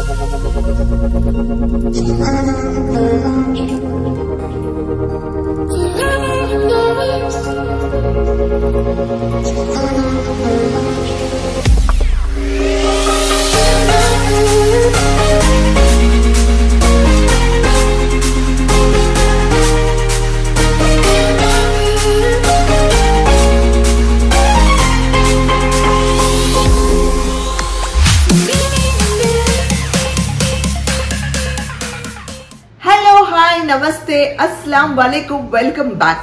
Hello hi నమస్తే అస్సలం వాలేకుమ్ welcome back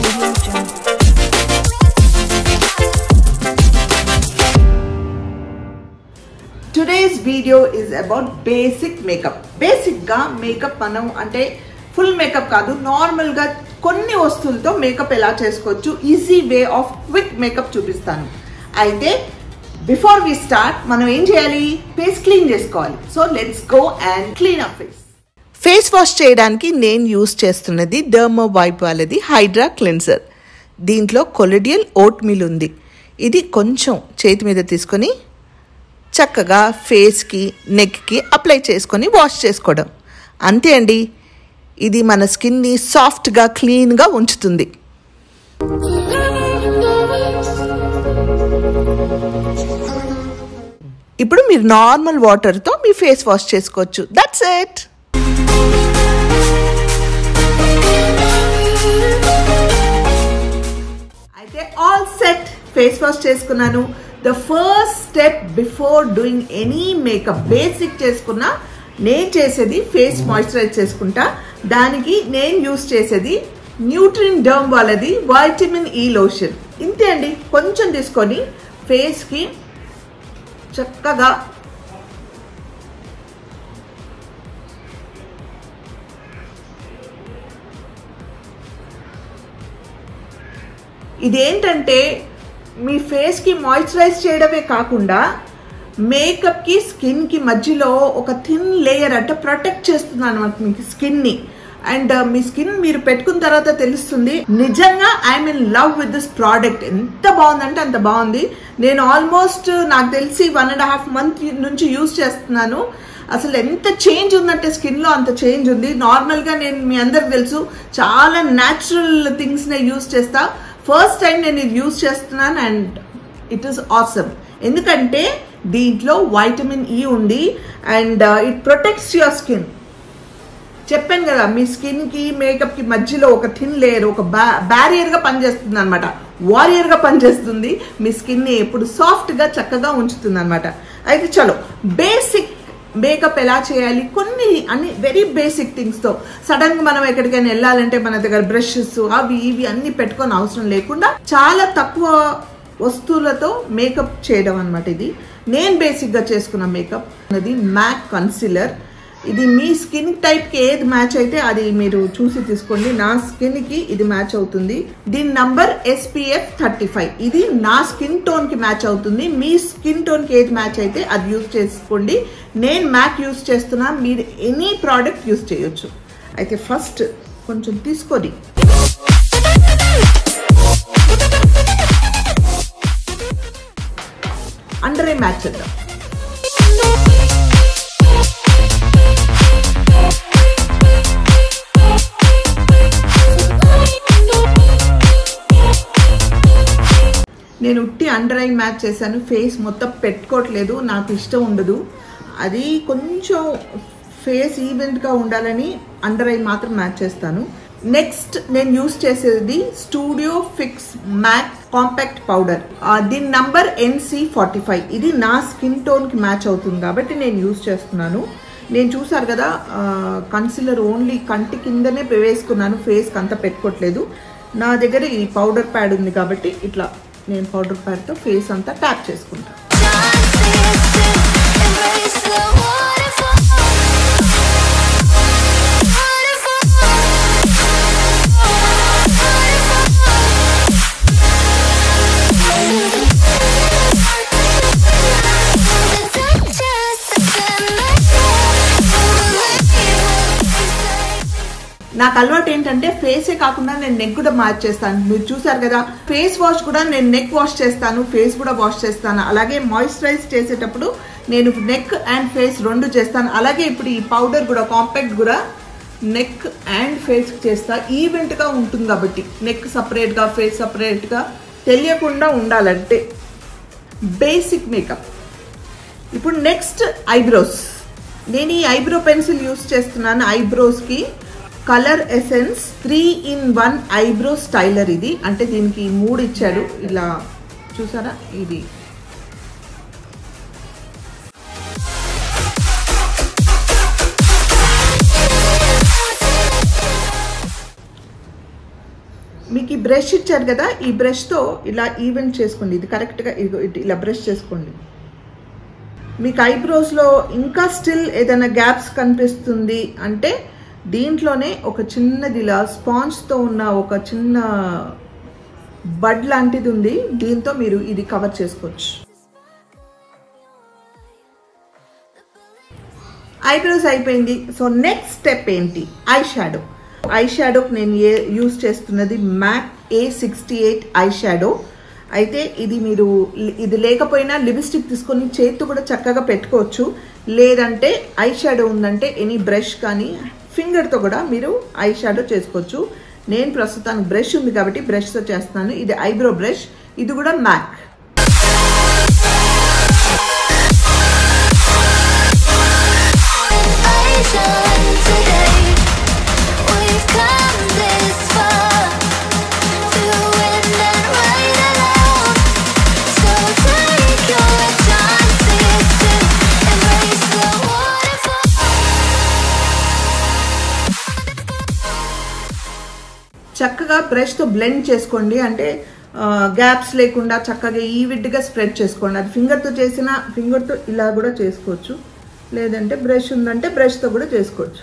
today's video is about basic makeup basic గా మేకప్ మనం అంటే ఫుల్ మేకప్ కాదు నార్మల్ గా కొన్ని వస్తువులతో మేకప్ ఎలా చేసుకోవచ్చు easy way of quick makeup చూపిస్తాను అయితే బిఫోర్ వి స్టార్ట్ మనం ఏం చేయాలి ఫేస్ క్లీన్ చేసుకోవాలి so let's go and clean up face face wash చేయడానికి నేను యూస్ చేస్తున్నది డర్మో వైప్ వాళ్ళది హైడ్రా క్లెన్సర్ దీంట్లో కొలెడియల్ ఓట్ మిల్ ఉంది ఇది కొంచెం చేతి మీద తీసుకొని చక్కగా ఫేస్కి నెక్కి అప్లై చేసుకొని వాష్ చేసుకోవడం అంతే అండి ఇది మన స్కిన్ని సాఫ్ట్గా క్లీన్గా ఉంచుతుంది ఇప్పుడు మీరు నార్మల్ వాటర్తో మీ ఫేస్ వాష్ చేసుకోవచ్చు దట్స్ ఇట్ అయితే ఆల్ సెట్ ఫేస్ వాష్ చేసుకున్నాను the first step before doing any makeup basic చేసుకున్నా నేను చేసేది ఫేస్ మాయిశ్చరైజ్ చేసుకుంటా దానికి నేను యూస్ చేసేది న్యూట్రిన్ డర్మ్ వాళ్ళది వైటమిన్ ఈ లోషన్ ఇంతే అండి కొంచెం తీసుకొని ఫేస్కి చక్కగా ఇదేంటంటే మీ ఫేస్కి మాయిశ్చరైజ్ చేయడమే కాకుండా మేకప్కి స్కిన్కి మధ్యలో ఒక థిన్ లేయర్ అంటే ప్రొటెక్ట్ చేస్తుంది అనమాట మీకు స్కిన్ని అండ్ మీ స్కిన్ మీరు పెట్టుకున్న తర్వాత తెలుస్తుంది నిజంగా I'm in love with this product ఎంత బాగుందంటే అంత బాగుంది నేను ఆల్మోస్ట్ నాకు తెలిసి వన్ అండ్ హాఫ్ మంత్ నుంచి యూస్ చేస్తున్నాను అసలు ఎంత చేంజ్ ఉందంటే స్కిన్లో అంత చేంజ్ ఉంది నార్మల్గా నేను మీ అందరికి తెలుసు చాలా న్యాచురల్ థింగ్స్నే యూస్ చేస్తా ఫస్ట్ టైం నేను ఇది యూస్ చేస్తున్నాను అండ్ ఇట్ ఈస్ ఆసమ్ ఎందుకంటే దీంట్లో వైటమిన్ ఈ ఉంది and it protects your skin చెప్పాను కదా మీ స్కిన్ కి మేకప్ కి మధ్యలో ఒక థిన్ లేయర్ ఒక బ్యారియర్ గా పనిచేస్తుంది అనమాట వారియర్ గా పనిచేస్తుంది మీ స్కిన్ ని ఎప్పుడు సాఫ్ట్ గా చక్కగా ఉంచుతుంది అనమాట అయితే చలో బేసిక్ మేకప్ ఎలా చేయాలి కొన్ని అన్ని వెరీ బేసిక్ థింగ్స్తో సడన్గా మనం ఎక్కడికైనా వెళ్ళాలంటే మన దగ్గర బ్రషెస్ అవి ఇవి అన్ని పెట్టుకొని అవసరం లేకుండా చాలా తక్కువ వస్తువులతో మేకప్ చేయడం అనమాట ఇది నేను బేసిక్గా చేసుకున్న మేకప్ అనేది మ్యాక్ కన్సిలర్ ఇది మీ స్కిన్ టైప్కి ఏది మ్యాచ్ అయితే అది మీరు చూసి తీసుకోండి నా స్కిన్కి ఇది మ్యాచ్ అవుతుంది దీని నంబర్ ఎస్పీఎఫ్ థర్టీ ఫైవ్ ఇది నా స్కిన్ టోన్కి మ్యాచ్ అవుతుంది మీ స్కిన్ టోన్కి ఏది మ్యాచ్ అయితే అది యూజ్ చేసుకోండి నేను మ్యాక్ యూజ్ చేస్తున్నా మీరు ఎనీ ప్రోడక్ట్ యూజ్ చేయొచ్చు అయితే ఫస్ట్ కొంచెం తీసుకొని అండరే మ్యాచ్ చేద్దాం నేను ఉట్టి అండర్ ఐ మ్యాచ్ చేశాను ఫేస్ మొత్తం పెట్టుకోవట్లేదు నాకు ఇష్టం ఉండదు అది కొంచెం ఫేస్ ఈవెంట్గా ఉండాలని అండర్ ఐ మాత్రం మ్యాచ్ చేస్తాను నెక్స్ట్ నేను యూస్ చేసేది studio fix MAC compact powder దీని నంబర్ ఎన్సి ఫార్టీ ఫైవ్ ఇది నా స్కిన్ టోన్కి మ్యాచ్ అవుతుంది కాబట్టి నేను యూస్ చేస్తున్నాను నేను చూసారు కదా కన్సిలర్ ఓన్లీ కంటి కిందనే వేసుకున్నాను ఫేస్కి అంతా పెట్టుకోవట్లేదు నా దగ్గర ఈ పౌడర్ ప్యాడ్ ఉంది కాబట్టి ఇట్లా నేను పౌడర్ ప్యాడ్తో ఫేస్ అంతా ట్యాప్ చేసుకుంటాను Embrace the waterfall. నాకు అలవాటు ఏంటంటే ఫేసే కాకుండా నేను నెక్ కూడా మార్చేస్తాను మీరు చూసారు కదా ఫేస్ వాష్ కూడా నేను నెక్ వాష్ చేస్తాను ఫేస్ కూడా వాష్ చేస్తాను అలాగే మాయిశ్చరైజ్ చేసేటప్పుడు నేను నెక్ అండ్ ఫేస్ రెండు చేస్తాను అలాగే ఇప్పుడు ఈ పౌడర్ కూడా కాంపాక్ట్ కూడా నెక్ అండ్ ఫేస్ చేస్తా ఈవెంట్గా ఉంటుంది కాబట్టి నెక్ సపరేట్గా ఫేస్ సపరేట్గా తెలియకుండా ఉండాలంటే బేసిక్ మేకప్ ఇప్పుడు నెక్స్ట్ ఐబ్రోస్ నేను ఈ ఐబ్రో పెన్సిల్ యూస్ చేస్తున్నాను ఐబ్రోస్కి colour Essence three in one eyebrow styler ఇది అంటే దీనికి మూడు ఇచ్చాడు ఇలా చూసారా ఇది మీకు ఈ బ్రష్ ఇచ్చారు కదా ఈ బ్రష్తో ఇలా ఈవెంట్ చేసుకోండి ఇది కరెక్ట్గా ఇదిగో ఇటు ఇలా బ్రష్ చేసుకోండి మీకు ఐబ్రోస్లో ఇంకా స్టిల్ ఏదైనా గ్యాప్స్ కనిపిస్తుంది అంటే దీంట్లోనే ఒక చిన్నది ఇలా స్పాంజ్తో ఉన్న ఒక చిన్న బడ్ లాంటిది ఉంది దీంతో మీరు ఇది కవర్ చేసుకోవచ్చు ఐబ్రోస్ అయిపోయింది సో నెక్స్ట్ స్టెప్ ఏంటి ఐ షాడో ఐ షాడోకి నేను ఏ యూస్ చేస్తున్నది MAC A sixty eight eye shadow అయితే ఇది మీరు ఇది లేకపోయినా లిప్స్టిక్ తీసుకొని చేతితో కూడా చక్కగా పెట్టుకోవచ్చు లేదంటే ఐ షాడో ఉందంటే ఎనీ బ్రష్ కానీ ఫింగర్తో కూడా మీరు ఐ షాడో చేసుకోవచ్చు నేను ప్రస్తుతానికి బ్రష్ ఉంది కాబట్టి బ్రష్తో చేస్తున్నాను ఇది ఐబ్రో బ్రష్ ఇది కూడా MAC I shine today. We've come this far to win and ride alone. So take your chances to embrace the waterfall. చక్కగా బ్రష్తో బ్లెండ్ చేసుకోండి అంటే గ్యాప్స్ లేకుండా చక్కగా ఈవిడ్గా స్ప్రెడ్ చేసుకోండి అది ఫింగర్తో చేసిన ఫింగర్తో ఇలా కూడా చేసుకోవచ్చు లేదంటే బ్రష్ ఉందంటే బ్రష్తో కూడా చేసుకోవచ్చు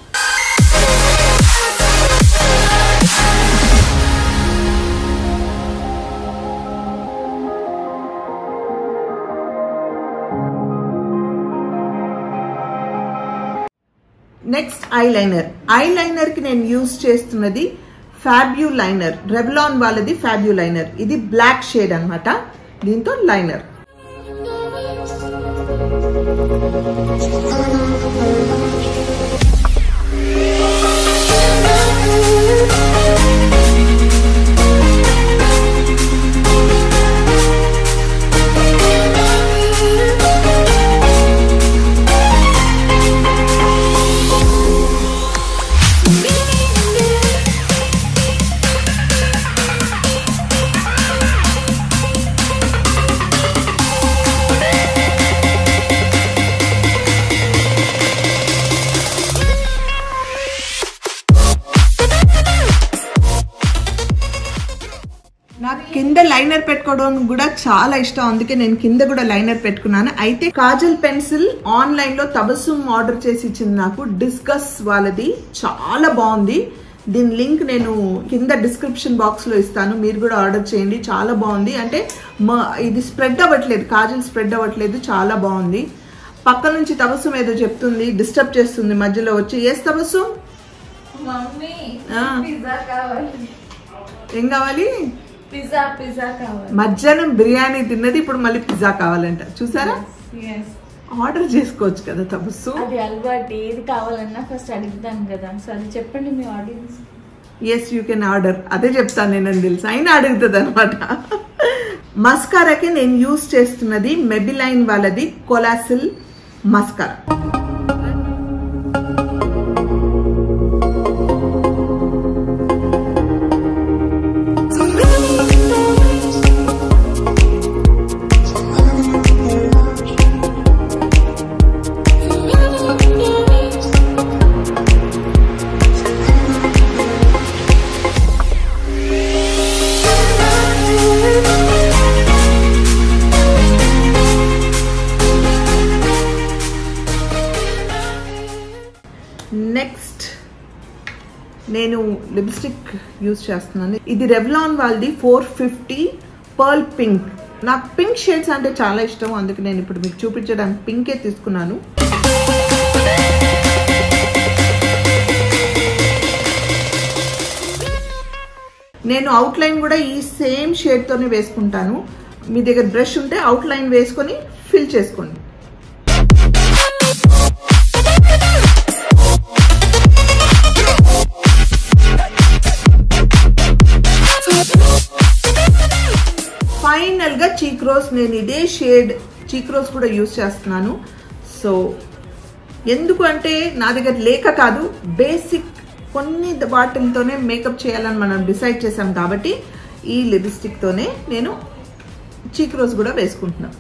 నెక్స్ట్ ఐ లైనర్ ఐ లైనర్కి నేను యూస్ చేస్తున్నది ఫ్యాబ్యూ లైనర్ రెవ్లాన్ వాళ్ళది ఫ్యాబ్యూ లైనర్ ఇది బ్లాక్ షేడ్ అన్నమాట దీంతో లైనర్ నాకు కింద లైనర్ పెట్టుకోవడం కూడా చాలా ఇష్టం అందుకే నేను కింద కూడా లైనర్ పెట్టుకున్నాను అయితే కాజల్ పెన్సిల్ ఆన్లైన్ లో తబస్సుమ్ ఆర్డర్ చేసి ఇచ్చింది నాకు డిస్కస్ వాళ్ళది చాలా బాగుంది దీని లింక్ నేను కింద డిస్క్రిప్షన్ బాక్స్ లో ఇస్తాను మీరు కూడా ఆర్డర్ చేయండి చాలా బాగుంది అంటే మ- ఇది స్ప్రెడ్ అవ్వట్లేదు కాజల్ స్ప్రెడ్ అవ్వట్లేదు చాలా బాగుంది పక్క నుంచి తబస్సుం ఏదో చెప్తుంది డిస్టర్బ్ చేస్తుంది మధ్యలో వచ్చి ఏస్ తబస్సుం మమ్మీ ఆ. పిజ్జా కావాలి ఏం కావాలి పిజ్జా పిజ్జా కావాలి మధ్యాహ్నం బిర్యానీ తిన్నది ఇప్పుడు మళ్ళీ పిజ్జా కావాలంట చూసారా Yes. ఆర్డర్ చేసుకోవచ్చు కదా తపస్సు అది అలవాటు ఏది కావాలన్నా ఫస్ట్ అడుగుతాను కదా సో అది చెప్పండి మీ audience yes you can order అదే చెప్తాను నేను అని తెలుసు అయినా అడుగుతుంది అనమాట మస్కారాకి నేను యూస్ చేస్తున్నది మెబిలైన్ వాళ్ళది కొలాసిల్ మస్కారా నెక్స్ట్ నేను లిప్స్టిక్ యూస్ చేస్తున్నాను ఇది రెవ్లాన్ వాళ్ళది ఫోర్ ఫిఫ్టీ పర్ల్ పింక్ నాకు పింక్ షేడ్స్ అంటే చాలా ఇష్టం అందుకే నేను ఇప్పుడు మీకు చూపించడానికి పింకే తీసుకున్నాను నేను అవుట్లైన్ కూడా ఈ సేమ్ షేడ్తోనే వేసుకుంటాను మీ దగ్గర బ్రష్ ఉంటే అవుట్లైన్ వేసుకొని ఫిల్ చేసుకోండి ఫైనల్గా చీక్ రోజ్ నేను ఇదే షేడ్ చీక్ రోజ్ కూడా యూస్ చేస్తున్నాను సో ఎందుకు అంటే నా దగ్గర లేక కాదు బేసిక్ కొన్ని వాటితోనే మేకప్ చేయాలని మనం డిసైడ్ చేసాం కాబట్టి ఈ లిప్స్టిక్తోనే నేను చీక్ రోజ్ కూడా వేసుకుంటున్నాను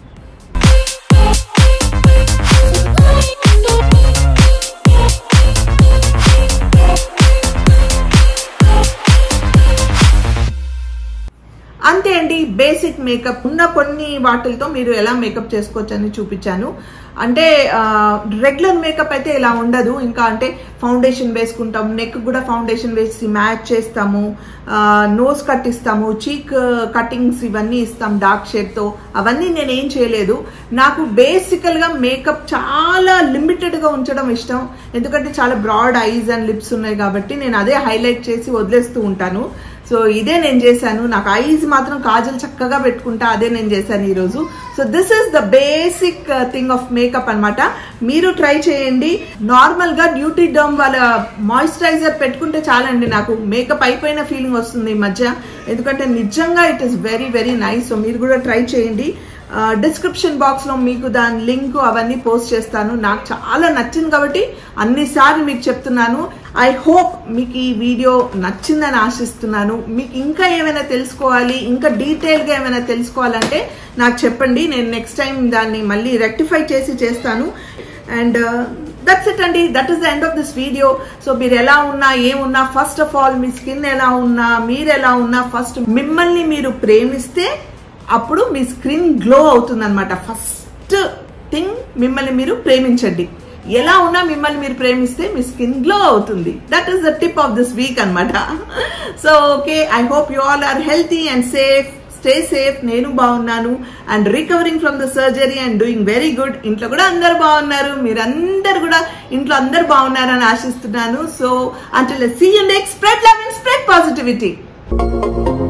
అంతే అండి బేసిక్ మేకప్ ఉన్న కొన్ని వాటిలతో మీరు ఎలా మేకప్ చేసుకోవచ్చు అని చూపించాను అంటే రెగ్యులర్ మేకప్ అయితే ఇలా ఉండదు ఇంకా అంటే ఫౌండేషన్ వేసుకుంటాం నెక్ కూడా ఫౌండేషన్ వేసి మ్యాచ్ చేస్తాము నోస్ కట్ ఇస్తాము చీక్ కటింగ్స్ ఇవన్నీ ఇస్తాం డార్క్ షేడ్తో అవన్నీ నేను ఏం చేయలేదు నాకు బేసికల్గా మేకప్ చాలా లిమిటెడ్గా ఉంచడం ఇష్టం ఎందుకంటే చాలా బ్రాడ్ ఐజ్ అండ్ లిప్స్ ఉన్నాయి కాబట్టి నేను అదే హైలైట్ చేసి వదిలేస్తూ ఉంటాను సో ఇదే నేను చేశాను నాకు ఐజ్ మాత్రం కాజల్ చక్కగా పెట్టుకుంటా అదే నేను చేశాను ఈరోజు so this is the basic thing of makeup అనమాట మీరు ట్రై చేయండి నార్మల్ గా డ్యూటీ డర్మ్ వాళ్ళ మాయిశ్చరైజర్ పెట్టుకుంటే చాలండి నాకు మేకప్ అయిపోయిన ఫీలింగ్ వస్తుంది ఈ మధ్య ఎందుకంటే నిజంగా it is very very nice so మీరు కూడా ట్రై చేయండి డిస్క్రిప్షన్ బాక్స్ లో మీకు దాని లింక్ అవన్నీ పోస్ట్ చేస్తాను నాకు చాలా నచ్చింది కాబట్టి అన్నిసార్లు మీకు చెప్తున్నాను ఐ హోప్ మీకు ఈ వీడియో నచ్చిందని ఆశిస్తున్నాను మీకు ఇంకా ఏమైనా తెలుసుకోవాలి ఇంకా డీటెయిల్గా ఏమైనా తెలుసుకోవాలంటే నాకు చెప్పండి నేను నెక్స్ట్ టైం దాన్ని మళ్ళీ రెక్టిఫై చేసి చేస్తాను అండ్ దట్స్ ఇట్ అండి that is the end of this video so మీరు ఎలా ఉన్నా ఏమున్నా ఫస్ట్ ఆఫ్ ఆల్ మీ స్కిన్ ఎలా ఉన్నా మీరు ఎలా ఉన్నా ఫస్ట్ మిమ్మల్ని మీరు ప్రేమిస్తే అప్పుడు మీ స్క్రీన్ గ్లో అవుతుంది అనమాట ఫస్ట్ థింగ్ మిమ్మల్ని మీరు ప్రేమించండి ఎలా ఉన్నా మిమ్మల్ని మీరు ప్రేమిస్తే మీ స్కిన్ గ్లో అవుతుంది that is the tip of this week అనమాట so okay I hope you all are healthy and safe stay safe నేను బాగున్నాను and recovering from the surgery and doing very good ఇంట్లో కూడా అందరు బాగున్నారు మీరందరు కూడా ఇంట్లో అందరు బాగున్నారని ఆశిస్తున్నాను సో అంటే see you next spread love and spread positivity